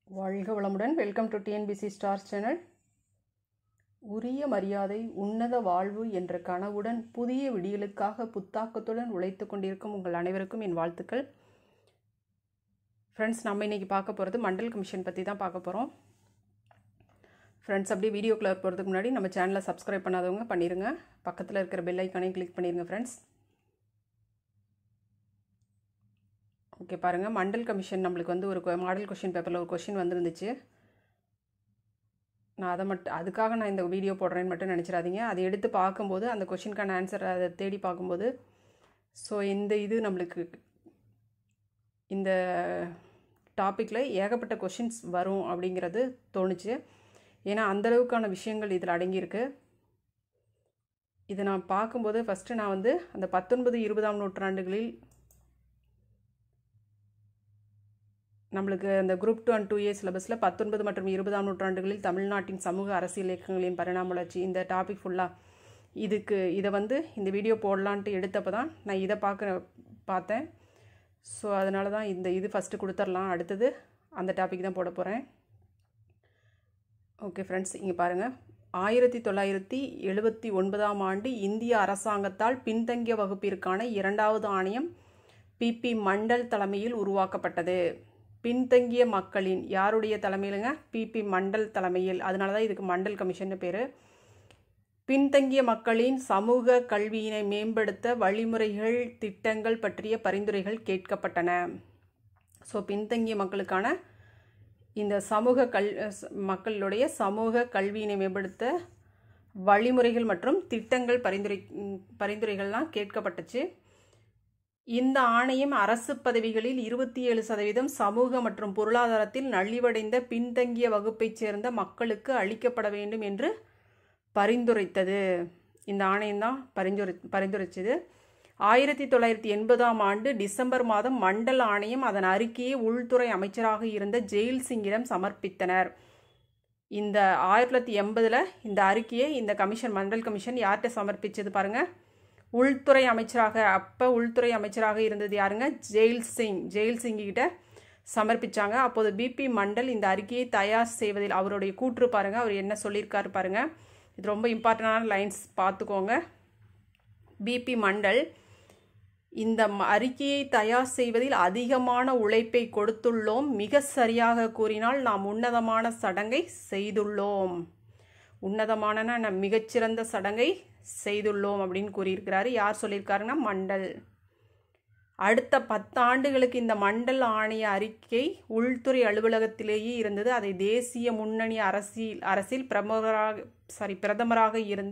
வாழ்க வளமுடன் welcome to TNPSC stars channel உரிய மரியாதை உன்னத வாழ்வு என்ற கனவுடன் புதிய விடியலுக்காக புத்தாக்கத்துடன் உழைத்து கொண்டிருக்கும் உங்கள் அனைவருக்கும் என் வாழ்த்துக்கள் ஃப்ரெண்ட்ஸ் நம்ம இன்றைக்கி பார்க்க போகிறது மண்டல் கமிஷன் பற்றி தான் பார்க்க போகிறோம் ஃப்ரெண்ட்ஸ் அப்படியே வீடியோக்குள்ளே போகிறதுக்கு முன்னாடி நம்ம சேனலை சப்ஸ்கிரைப் பண்ணாதவங்க பண்ணிடுங்க பக்கத்தில் இருக்கிற பெல் ஐக்கானையும் கிளிக் பண்ணிடுங்க ஃப்ரெண்ட்ஸ் ஓகே பாருங்கள் மண்டல் கமிஷன் நம்மளுக்கு வந்து ஒரு மாடல் கொஷின் பேப்பரில் ஒரு கொஷின் வந்துருந்துச்சு நான் அதை மட்டும் அதுக்காக நான் இந்த வீடியோ போடுறேன்னு மட்டும் நினச்சிடாதீங்க அதை எடுத்து பார்க்கும்போது அந்த கொஷினுக்கான ஆன்சர் அதை தேடி பார்க்கும்போது ஸோ இந்த இது நம்மளுக்கு இந்த டாப்பிக்கில் ஏகப்பட்ட கொஷின்ஸ் வரும் அப்படிங்கிறது தோணுச்சு ஏன்னா அந்தளவுக்கான விஷயங்கள் இதில் அடங்கியிருக்கு இதை நான் பார்க்கும்போது ஃபஸ்ட்டு நான் வந்து அந்த பத்தொன்பது இருபதாம் நூற்றாண்டுகளில் நம்மளுக்கு அந்த group two and two A சிலபஸில் பத்தொன்பது மற்றும் இருபதாம் நூற்றாண்டுகளில் தமிழ்நாட்டின் சமூக அரசியல் இயக்கங்களின் பரிணாம வளர்ச்சி இந்த டாபிக் ஃபுல்லாக இதுக்கு இதை வந்து இந்த வீடியோ போடலான்ட்டு எடுத்தப்போ தான் நான் இதை பார்க்க பார்த்தேன் ஸோ அதனால தான் இந்த இது ஃபஸ்ட்டு கொடுத்துர்லாம் அடுத்தது அந்த டாபிக் தான் போட போகிறேன் ஓகே ஃப்ரெண்ட்ஸ் இங்கே பாருங்கள் ஆயிரத்தி தொள்ளாயிரத்தி எழுபத்தி ஒன்பதாம் ஆண்டு இந்திய அரசாங்கத்தால் பின்தங்கிய வகுப்பிற்கான இரண்டாவது ஆணையம் பிபி மண்டல் தலைமையில் உருவாக்கப்பட்டது பின்தங்கிய மக்களின் யாருடைய தலைமையிலுங்க பிபி மண்டல் தலைமையில் அதனால தான் இதுக்கு மண்டல் கமிஷன் பேர் பின்தங்கிய மக்களின் சமூக கல்வியினை மேம்படுத்த வழிமுறைகள் திட்டங்கள் பற்றிய பரிந்துரைகள் கேட்கப்பட்டன ஸோ பின்தங்கிய மக்களுக்கான இந்த சமூக கல் மக்களுடைய சமூக கல்வியினை மேம்படுத்த வழிமுறைகள் மற்றும் திட்டங்கள் பரிந்துரை பரிந்துரைகள்லாம் கேட்கப்பட்டுச்சு இந்த ஆணையம் அரசு பதவிகளில் இருபத்தி ஏழு சதவீதம் சமூக மற்றும் பொருளாதாரத்தில் நலிவடைந்த பின்தங்கிய வகுப்பைச் சேர்ந்த மக்களுக்கு அளிக்கப்பட வேண்டும் என்று பரிந்துரைத்தது இந்த ஆணையம் தான் பரிந்துரை பரிந்துரைச்சது ஆயிரத்தி தொள்ளாயிரத்தி எண்பதாம் ஆண்டு டிசம்பர் மாதம் மண்டல் ஆணையம் அதன் அறிக்கையை உள்துறை அமைச்சராக இருந்த ஜெயில் சிங்கிடம் சமர்ப்பித்தனர் இந்த ஆயிரத்தி தொள்ளாயிரத்தி எண்பதில் இந்த அறிக்கையை இந்த கமிஷன் மண்டல் கமிஷன் யார்கிட்ட சமர்ப்பிச்சது பாருங்கள் உள்துறை அமைச்சராக அப்போ உள்துறை அமைச்சராக இருந்தது யாருங்க ஜெயில் சிங் ஜெயில் சிங்கிட்ட சமர்ப்பிச்சாங்க அப்போது பிபி மண்டல் இந்த அறிக்கையை தயார் செய்வதில் அவருடைய கூற்று பாருங்கள் அவர் என்ன சொல்லியிருக்காரு பாருங்கள் இது ரொம்ப இம்பார்ட்டண்டான லைன்ஸ் பார்த்துக்கோங்க பிபி மண்டல் இந்த அறிக்கையை தயார் செய்வதில் அதிகமான உழைப்பை கொடுத்துள்ளோம் மிக சரியாக கூறினால் நாம் உன்னதமான சடங்கை செய்துள்ளோம் உன்னதமான மிகச்சிறந்த சடங்கை செய்துள்ளோம் அப்படின்னு கூறியிருக்கிறாரு யார் சொல்லியிருக்காருன்னா மண்டல் அடுத்த பத்தாண்டுகளுக்கு இந்த மண்டல் ஆணைய அறிக்கை உள்துறை அலுவலகத்திலேயே இருந்தது அதை தேசிய முன்னணி அரசியல் அரசில் பிரமுகராக சாரி பிரதமராக இருந்த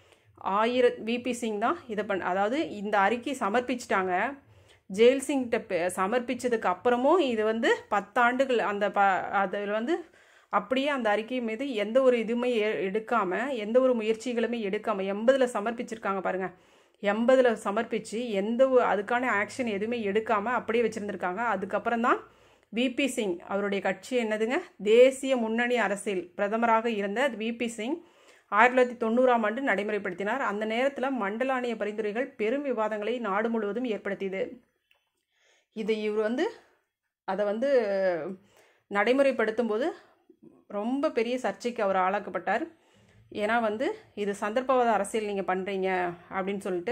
ஆயிர விபி சிங் தான் இதை பண் அதாவது இந்த அறிக்கை சமர்ப்பிச்சிட்டாங்க ஜெயில் சிங்கிட்ட சமர்ப்பித்ததுக்கு அப்புறமும் இது வந்து பத்தாண்டுகள் அந்த ப அதில் வந்து அப்படியே அந்த அறிக்கை மீது எந்த ஒரு இதுவுமே எடுக்காமல் எந்த ஒரு முயற்சிகளுமே எடுக்காமல் எண்பதில் சமர்ப்பிச்சிருக்காங்க பாருங்கள் எண்பதில் சமர்ப்பித்து எந்த அதுக்கான ஆக்ஷன் எதுவுமே எடுக்காமல் அப்படியே வச்சுருந்துருக்காங்க அதுக்கப்புறம் தான் விபி சிங் அவருடைய கட்சி என்னதுங்க தேசிய முன்னணி அரசியல் பிரதமராக இருந்த விபி சிங் ஆயிரத்தி தொள்ளாயிரத்தி தொண்ணூறாம் ஆண்டு நடைமுறைப்படுத்தினார் அந்த நேரத்தில் மண்டல ஆணைய பரிந்துரைகள் பெரும் விவாதங்களை நாடு முழுவதும் ஏற்படுத்தியது இது இவர் வந்து அதை வந்து நடைமுறைப்படுத்தும் போது ரொம்ப பெரிய சர்ச்சைக்கு அவர் ஆளாக்கப்பட்டார் ஏன்னா வந்து இது சந்தர்ப்பவாத அரசியல் நீங்கள் பண்ணுறீங்க அப்படின்னு சொல்லிட்டு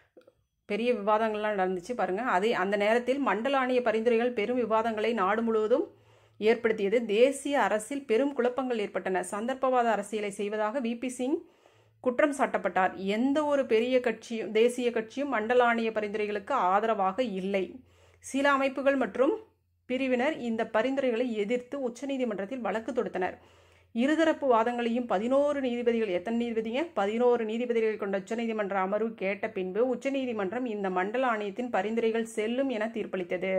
பெரிய விவாதங்கள்லாம் நடந்துச்சு பாருங்கள் அதே அந்த நேரத்தில் மண்டல ஆணைய பரிந்துரைகள் பெரும் விவாதங்களை நாடு முழுவதும் ஏற்படுத்தியது தேசிய அரசில் பெரும் குழப்பங்கள் ஏற்பட்டன சந்தர்ப்பவாத அரசியலை செய்வதாக விபி சிங் குற்றம் சாட்டப்பட்டார் எந்த ஒரு பெரிய கட்சியும் தேசிய கட்சியும் மண்டல ஆணைய பரிந்துரைகளுக்கு ஆதரவாக இல்லை சில அமைப்புகள் மற்றும் பிரிவினர் இந்த பரிந்துரைகளை எதிர்த்து உச்சநீதிமன்றத்தில் வழக்கு தொடுத்தனர் இருதரப்பு வாதங்களையும் பதினோரு நீதிபதிகள் எத்தனை நீதிபதிங்க பதினோரு நீதிபதிகள் கொண்ட உச்சநீதிமன்ற அமர்வு கேட்ட பின்பு உச்சநீதிமன்றம் இந்த மண்டல ஆணையத்தின் பரிந்துரைகள் செல்லும் என தீர்ப்பளித்தது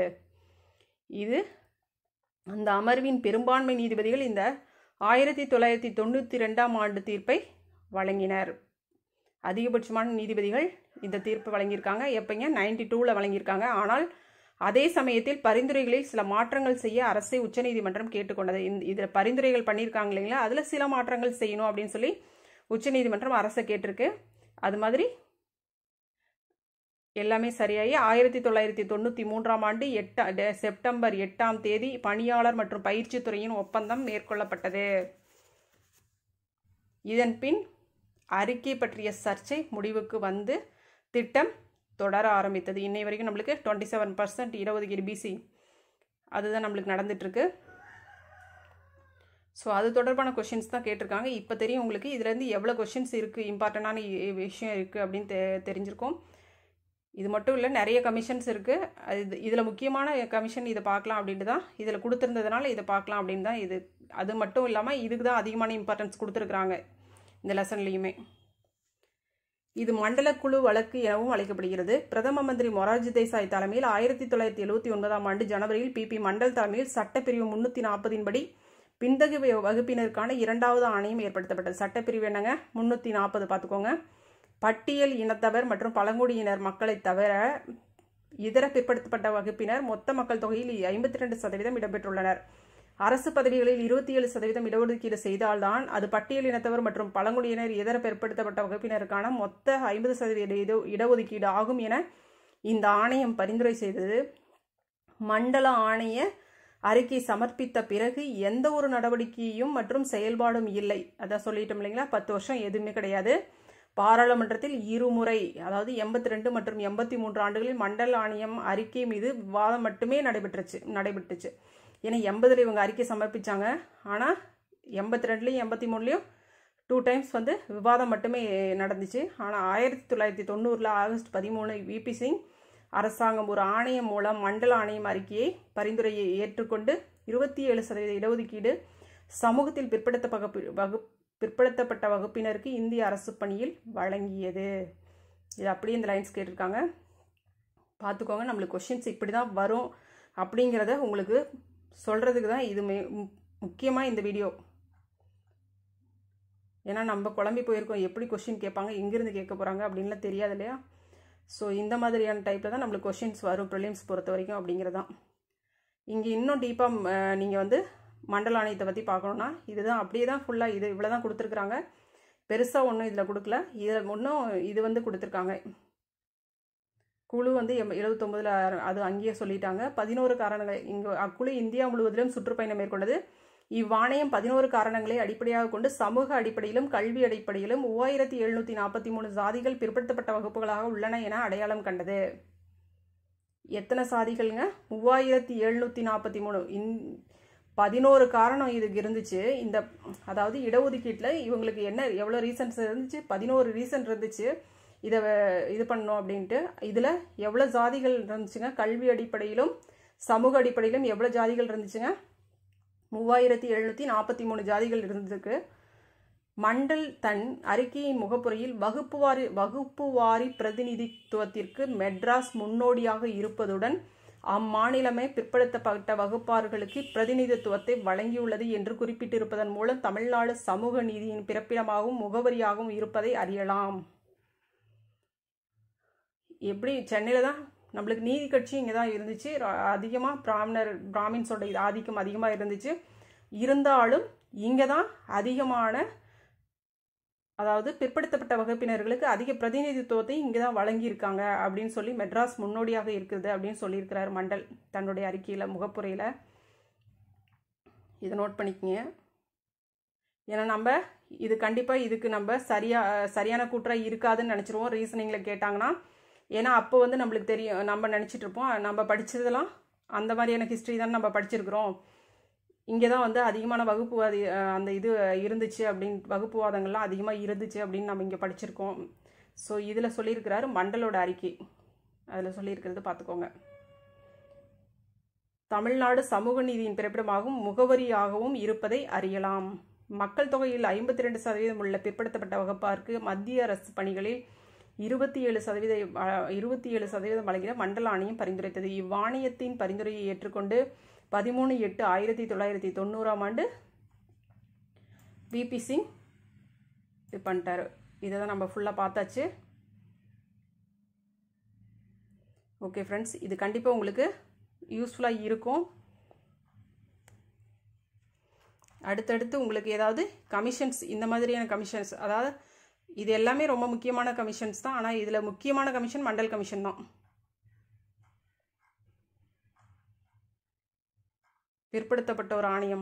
இது அந்த அமர்வின் பெரும்பான்மை நீதிபதிகள் இந்த ஆயிரத்தி தொள்ளாயிரத்தி தொண்ணூற்றி ரெண்டாம் ஆண்டு தீர்ப்பை வழங்கினர் அதிகபட்சமான நீதிபதிகள் இந்த தீர்ப்பு வழங்கியிருக்காங்க எப்போங்க நைன்டி டூவில் வழங்கியிருக்காங்க ஆனால் அதே சமயத்தில் பரிந்துரைகளில் சில மாற்றங்கள் செய்ய அரசை உச்சநீதிமன்றம் கேட்டுக்கொண்டது இந்த இதில் பரிந்துரைகள் பண்ணியிருக்காங்க இல்லைங்களா அதில் சில மாற்றங்கள் செய்யணும் அப்படின்னு சொல்லி உச்சநீதிமன்றம் அரசை கேட்டிருக்கு அது மாதிரி எல்லாமே சரியாகி ஆயிரத்தி தொள்ளாயிரத்தி தொண்ணூற்றி மூன்றாம் ஆண்டு எட்டா டெ- செப்டம்பர் எட்டாம் தேதி பணியாளர் மற்றும் பயிற்சித் துறையின் ஒப்பந்தம் மேற்கொள்ளப்பட்டது இதன் பின் அறிக்கை பற்றிய சர்ச்சை முடிவுக்கு வந்து திட்டம் தொடர ஆரம்பித்தது இன்னை வரைக்கும் நம்மளுக்கு டுவெண்ட்டி செவன் பர்சன்ட் இடஒதுக்கீடு பிசி அதுதான் நம்மளுக்கு நடந்துட்டுருக்கு ஸோ அது தொடர்பான கொஷின்ஸ் தான் கேட்டிருக்காங்க இப்போ தெரியும் உங்களுக்கு இதுலேருந்து எவ்வளோ கொஷின்ஸ் இருக்குது இம்பார்ட்டண்டான விஷயம் இருக்குது அப்படின்னு தெ தெரிஞ்சிருக்கும் இது மட்டும் இல்லை நிறைய கமிஷன்ஸ் இருக்குது அது இதில் முக்கியமான கமிஷன் இதை பார்க்கலாம் அப்படின்ட்டு தான் இதில் கொடுத்துருந்ததுனால இதை பார்க்கலாம் அப்படின்னு தான் இது அது மட்டும் இல்லாமல் இதுக்கு தான் அதிகமான இம்பார்ட்டன்ஸ் கொடுத்துருக்குறாங்க இந்த லெசன்லேயுமே இது மண்டல குழு வழக்கு எனவும் அழைக்கப்படுகிறது பிரதம மந்திரி மொரார்ஜி தேசாய் தலைமையில் ஆயிரத்தி தொள்ளாயிரத்தி எழுபத்தி ஒன்பதாம் ஆண்டு ஜனவரியில் பிபி மண்டல் தலைமையில் சட்டப்பிரிவு முன்னூற்றி நாற்பதின் படி பின்தங்கிய வகுப்பினருக்கான இரண்டாவது ஆணையம் ஏற்படுத்தப்பட்டது சட்டப்பிரிவு என்னங்க முன்னூற்றி நாற்பது பார்த்துக்கோங்க பட்டியல் இனத்தவர் மற்றும் பழங்குடியினர் மக்களை தவிர இதர பிற்படுத்தப்பட்ட வகுப்பினர் மொத்த மக்கள் தொகையில் ஐம்பத்தி ரெண்டு சதவீதம் இடம்பெற்றுள்ளனர் அரசு பதவிகளில் இருபத்தி ஏழு சதவீதம் இடஒதுக்கீடு செய்தால்தான் அது பட்டியல் இனத்தவர் மற்றும் பழங்குடியினர் இதர பிற்படுத்தப்பட்ட வகுப்பினருக்கான மொத்த ஐம்பது சதவீத இட இடஒதுக்கீடு ஆகும் என இந்த ஆணையம் பரிந்துரை செய்தது மண்டல ஆணைய அறிக்கை சமர்ப்பித்த பிறகு எந்த ஒரு நடவடிக்கையும் மற்றும் செயல்பாடும் இல்லை அதான் சொல்லிட்டோம் இல்லைங்களா பத்து வருஷம் எதுவுமே கிடையாது பாராளுமன்றத்தில் இருமுறை அதாவது எண்பத்தி ரெண்டு மற்றும் எண்பத்தி மூன்று ஆண்டுகளில் மண்டல ஆணையம் அறிக்கை மீது விவாதம் மட்டுமே நடைபெற்றுச்சு நடைபெற்றுச்சு ஏன்னா எண்பதில் இவங்க அறிக்கை சமர்ப்பிச்சாங்க ஆனால் எண்பத்தி ரெண்டுலேயும் எண்பத்தி மூணுலேயும் டூ டைம்ஸ் வந்து விவாதம் மட்டுமே நடந்துச்சு ஆனால் ஆயிரத்தி தொள்ளாயிரத்தி தொண்ணூறில் ஆகஸ்ட் பதிமூணு விபி சிங் அரசாங்கம் ஒரு ஆணையம் மூலம் மண்டல ஆணையம் அறிக்கையை பரிந்துரையை ஏற்றுக்கொண்டு இருபத்தி ஏழு சதவீத இடஒதுக்கீடு சமூகத்தில் பிற்படுத்த வகுப்பு வகு பிற்படுத்தப்பட்ட வகுப்பினருக்கு இந்திய அரசு பணியில் வழங்கியது இது அப்படியே இந்த லைன்ஸ் கேட்டிருக்காங்க பார்த்துக்கோங்க நம்மளுக்கு கொஷின்ஸ் இப்படி தான் வரும் அப்படிங்கிறத உங்களுக்கு சொல்கிறதுக்கு தான் இது மே முக்கியமாக இந்த வீடியோ ஏன்னா நம்ம குழம்பி போயிருக்கோம் எப்படி கொஷின் கேட்பாங்க எங்கேருந்து கேட்க போகிறாங்க அப்படின்லாம் தெரியாது இல்லையா ஸோ இந்த மாதிரியான டைப்பில் தான் நம்மளுக்கு கொஷின்ஸ் வரும் ப்ரிலிம்ஸ் பொறுத்த வரைக்கும் அப்படிங்கிறதான் இங்கே இன்னும் டீப்பாக நீங்கள் வந்து மண்டல ஆணையத்தை பற்றி பார்க்கணுன்னா இதுதான் அப்படியே தான் ஃபுல்லாக இது இவ்வளோ தான் கொடுத்துருக்குறாங்க பெருசாக ஒன்றும் இதில் கொடுக்கல இதில் ஒன்றும் இது வந்து கொடுத்துருக்காங்க குழு வந்து எம் எழுபத்தொம்பதில் அது அங்கேயே சொல்லிட்டாங்க பதினோரு காரணங்கள் இங்கே அக்குழு இந்தியா முழுவதிலும் சுற்றுப்பயணம் மேற்கொண்டது இவ்வாணையம் பதினோரு காரணங்களை அடிப்படையாக கொண்டு சமூக அடிப்படையிலும் கல்வி அடிப்படையிலும் மூவாயிரத்தி எழுநூற்றி நாற்பத்தி மூணு சாதிகள் பிற்படுத்தப்பட்ட வகுப்புகளாக உள்ளன என அடையாளம் கண்டது எத்தனை சாதிகள்ங்க மூவாயிரத்தி எழுநூற்றி நாற்பத்தி மூணு இன் பதினோரு காரணம் இதுக்கு இருந்துச்சு இந்த அதாவது இடஒதுக்கீட்டில் இவங்களுக்கு என்ன எவ்வளோ ரீசன்ஸ் இருந்துச்சு பதினோரு ரீசன் இருந்துச்சு இதை இது பண்ணோம் அப்படின்ட்டு இதில் எவ்வளோ ஜாதிகள் இருந்துச்சுங்க கல்வி அடிப்படையிலும் சமூக அடிப்படையிலும் எவ்வளோ ஜாதிகள் இருந்துச்சுங்க மூவாயிரத்தி எழுநூற்றி நாற்பத்தி மூணு ஜாதிகள் இருந்ததுக்கு மண்டல் தன் அறிக்கையின் முகப்புரையில் வகுப்பு வாரி வகுப்பு வாரி பிரதிநிதித்துவத்திற்கு மெட்ராஸ் முன்னோடியாக இருப்பதுடன் அம்மாநிலமே பிற்படுத்தப்பட்ட வகுப்பார்களுக்கு பிரதிநிதித்துவத்தை வழங்கியுள்ளது என்று குறிப்பிட்டிருப்பதன் மூலம் தமிழ்நாடு சமூக நீதியின் பிறப்பிடமாகவும் முகவரியாகவும் இருப்பதை அறியலாம் எப்படி சென்னையில் தான் நம்மளுக்கு நீதி கட்சி இங்கே தான் இருந்துச்சு அதிகமாக பிராமணர் பிராமின்ஸோட இது ஆதிக்கம் அதிகமாக இருந்துச்சு இருந்தாலும் இங்கே தான் அதிகமான அதாவது பிற்படுத்தப்பட்ட வகுப்பினர்களுக்கு அதிக பிரதிநிதித்துவத்தை இங்கே தான் வழங்கியிருக்காங்க அப்படின்னு சொல்லி மெட்ராஸ் முன்னோடியாக இருக்குது அப்படின்னு சொல்லியிருக்கிறார் மண்டல் தன்னுடைய அறிக்கையில் முகப்புரையில் இதை நோட் பண்ணிக்கங்க ஏன்னா நம்ம இது கண்டிப்பாக இதுக்கு நம்ம சரியா சரியான கூற்றாக இருக்காதுன்னு நினச்சிருவோம் ரீசனிங்கில் கேட்டாங்கன்னா ஏன்னா அப்போ வந்து நம்மளுக்கு தெரியும் நம்ம நினச்சிட்டு இருப்போம் நம்ம படித்ததெல்லாம் அந்த மாதிரியான ஹிஸ்ட்ரி தான் நம்ம படிச்சிருக்கிறோம் இங்கே தான் வந்து அதிகமான வகுப்புவாதி அந்த இது இருந்துச்சு அப்படின்னு வகுப்புவாதங்கள்லாம் அதிகமாக இருந்துச்சு அப்படின்னு நம்ம இங்கே படிச்சிருக்கோம் ஸோ இதில் சொல்லியிருக்கிறாரு மண்டலோட அறிக்கை அதில் சொல்லியிருக்கிறது பார்த்துக்கோங்க தமிழ்நாடு சமூக நீதியின் பிறப்பிடமாகவும் முகவரியாகவும் இருப்பதை அறியலாம் மக்கள் தொகையில் ஐம்பத்தி ரெண்டு சதவீதம் உள்ள பிற்படுத்தப்பட்ட வகுப்பாருக்கு மத்திய அரசு பணிகளில் இருபத்தி ஏழு சதவீத இருபத்தி ஏழு சதவீதம் வழங்கின மண்டல ஆணையம் பரிந்துரைத்தது இவ்வாணையத்தின் பரிந்துரையை ஏற்றுக்கொண்டு பதிமூணு எட்டு ஆயிரத்தி தொள்ளாயிரத்தி தொண்ணூறாம் ஆண்டு விபி சிங் இது பண்ணிட்டாரு இதை தான் நம்ம ஃபுல்லாக பார்த்தாச்சு ஓகே ஃப்ரெண்ட்ஸ் இது கண்டிப்பாக உங்களுக்கு யூஸ்ஃபுல்லாக இருக்கும் அடுத்தடுத்து உங்களுக்கு ஏதாவது கமிஷன்ஸ் இந்த மாதிரியான கமிஷன்ஸ் அதாவது இது எல்லாமே ரொம்ப முக்கியமான கமிஷன்ஸ் தான் ஆனால் இதில் முக்கியமான கமிஷன் மண்டல் கமிஷன் தான் பிற்படுத்தப்பட்ட ஒரு ஆணையம்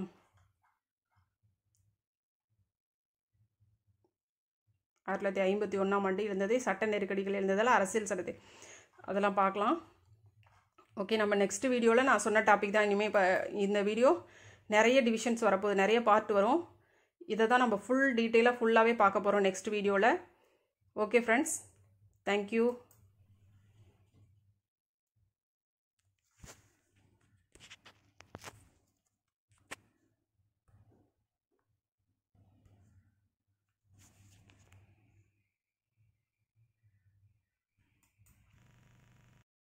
ஆயிரத்தி தொள்ளாயிரத்தி ஐம்பத்தி ஒன்றாம் ஆண்டு இருந்தது சட்ட நெருக்கடிகள் இருந்ததால் அரசியல் சட்டத்தை அதெல்லாம் பார்க்கலாம் ஓகே நம்ம நெக்ஸ்ட் வீடியோவில் நான் சொன்ன டாபிக் தான் இனிமேல் இப்போ இந்த வீடியோ நிறைய டிவிஷன்ஸ் வரப்போகுது நிறைய பார்ட் வரும் இதை தான் நம்ம ஃபுல் டீட்டெயிலாக ஃபுல்லாகவே பார்க்க போகிறோம் நெக்ஸ்ட் வீடியோவில் ஓகே ஃப்ரெண்ட்ஸ் தேங்க்யூ